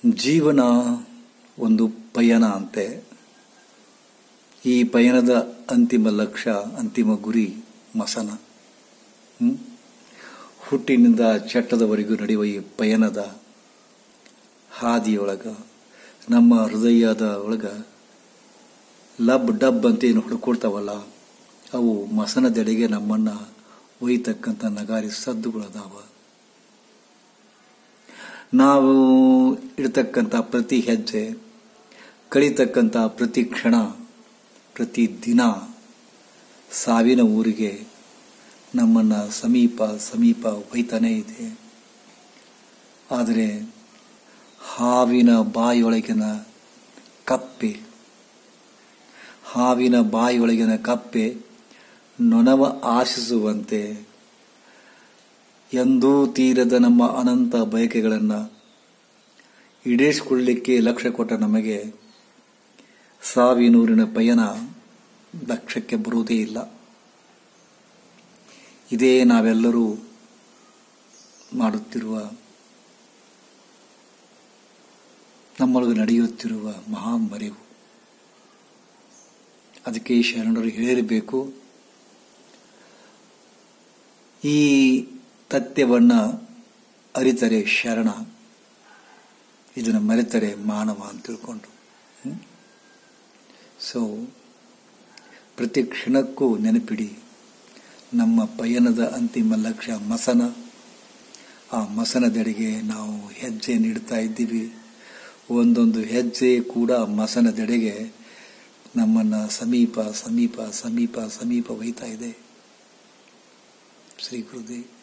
ಜೀವನ ಒಂದು ಪಯಣ ಅಂತೆ ಈ ಪಯಣದ ಅಂತಿಮ ಲಕ್ಷ್ಯ ಅಂತಿಮ ಗುರಿ ಮಸನ ಹ್ಮ್? ಹುಟ್ಟಿನಿಂದ ಚಟ್ಟದವರೆಗೂ ನಡೆಯುವ ಈ ಪಯಣದ ಹಾದಿಯೊಳಗ ನಮ್ಮ ಹೃದಯದ ಒಳಗ ಲಬ್ ಡಬ್ ಅಂತ ಏನು ಹುಡುಕೊಡ್ತಾವಲ್ಲ ಅವು ಮಸನದೆಡೆಗೆ ನಮ್ಮನ್ನ ಒಯ್ತಕ್ಕಂಥ ನಗಾರಿ ಸದ್ದುಗಳದಾವ ನಾವು ಇಡ್ತಕ್ಕಂಥ ಪ್ರತಿ ಹೆಜ್ಜೆ ಕಳೀತಕ್ಕಂಥ ಪ್ರತಿ ಕ್ಷಣ ಪ್ರತಿ ದಿನ ಸಾವಿನ ಊರಿಗೆ ನಮ್ಮನ್ನ ಸಮೀಪ ಸಮೀಪ ಒಯ್ತಾನೇ ಇದೆ ಆದರೆ ಹಾವಿನ ಬಾಯಿಯೊಳಗಿನ ಕಪ್ಪೆ ಹಾವಿನ ಬಾಯಿಯೊಳಗಿನ ಕಪ್ಪೆ ನೊಣವ ಆಶಿಸುವಂತೆ ಎಂದೂ ತೀರದ ನಮ್ಮ ಅನಂತ ಬಯಕೆಗಳನ್ನು ಈಡೇರಿಸಿಕೊಳ್ಳಲಿಕ್ಕೆ ಲಕ್ಷ್ಯ ಕೊಟ್ಟ ನಮಗೆ ಸಾವಿನೂರಿನ ಪಯಣ ಲಕ್ಷ್ಯಕ್ಕೆ ಬರುವುದೇ ಇಲ್ಲ ಇದೇ ನಾವೆಲ್ಲರೂ ಮಾಡುತ್ತಿರುವ ನಮ್ಮೊಳಗೆ ನಡೆಯುತ್ತಿರುವ ಮಹಾ ಮರೆವು ಅದಕ್ಕೆ ಈ ಶರಣರು ಹೇಳಿರಬೇಕು ಈ ತಥ್ಯವನ್ನ ಅರಿತರೆ ಶರಣ ಇದನ್ನು ಮರೆತರೆ ಮಾನವ ಅಂತ ತಿಳ್ಕೊಂಡು ಸೊ ಪ್ರತಿ ಕ್ಷಣಕ್ಕೂ ನೆನಪಿಡಿ ನಮ್ಮ ಪಯಣದ ಅಂತಿಮ ಲಕ್ಷ್ಯ ಮಸನ ಆ ಮಸನದೆಡೆಗೆ ನಾವು ಹೆಜ್ಜೆ ನೀಡ್ತಾ ಇದ್ದೀವಿ ಒಂದೊಂದು ಹೆಜ್ಜೆ ಕೂಡ ಮಸನದೆಡೆಗೆ ನಮ್ಮನ್ನ ಸಮೀಪ ಸಮೀಪ ಸಮೀಪ ಸಮೀಪ ಒಯ್ತಾ ಇದೆ ಶ್ರೀ ಗುರುದೇವ್